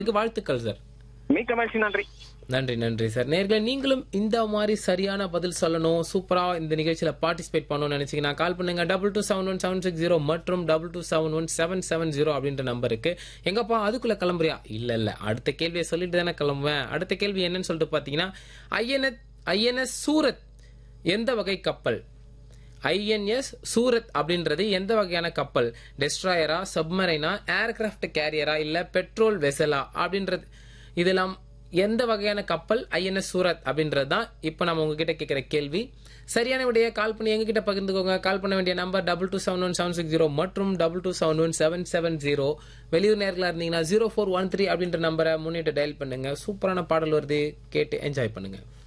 இதுக்கு வாழ்த்துக்கள் சார் மிக்க மகிழ்ச்சி நன்றி நன்றி நன்றி சார் நேர்களே நீங்களும் இந்த மாதிரி சரியான பதில் சொல்லணும் சூப்பரா இந்த நிகழ்ச்சியில பார்ட்டிசிபேட் பண்ணணும்னு நினைச்சீங்கன்னா கால் பண்ணுங்க double two seven one seven six zero மற்றும் double two seven one seven seven zero அப்படின்ற நம்பருக்கு எங்கப்பா அதுக்குள்ள கிளம்புறியா இல்ல இல்ல அடுத்த கேள்வியை சொல்லிட்டு தானே கிளம்புவேன் அடுத்த கேள்வி என்னன்னு சொல்லிட்டு பாத்தீங்கன்னா ஐஎன்எஸ் ஐஎன்எஸ் சூரத் எந்த வகை கப்பல் ஐஎன்எஸ் சூரத் அப்படின்றது எந்த வகையான கப்பல் டெஸ்ட்ராயரா சப்மரைனா ஏர்கிராஃப்ட் கேரியரா இல்ல பெட்ரோல் வெசலா அப்படின்றது இதெல்லாம் எந்த வகையான கப்பல் ஐஎன்எஸ் சூரத் அப்படின்றது தான் இப்போ நம்ம உங்ககிட்ட கேட்குற கேள்வி சரியான விடைய கால் பண்ணி எங்ககிட்ட பகிர்ந்துக்கோங்க கால் பண்ண வேண்டிய number double two seven one seven six zero மற்றும் double two seven one seven seven zero வெளியூர் நேர்களாக இருந்தீங்கன்னா ஜீரோ ஃபோர் ஒன் த்ரீ அப்படின்ற நம்பரை முன்னிட்டு டயல் பண்ணுங்க சூப்பரான பாடல் வருது கேட்டு என்ஜாய் பண்ணுங்க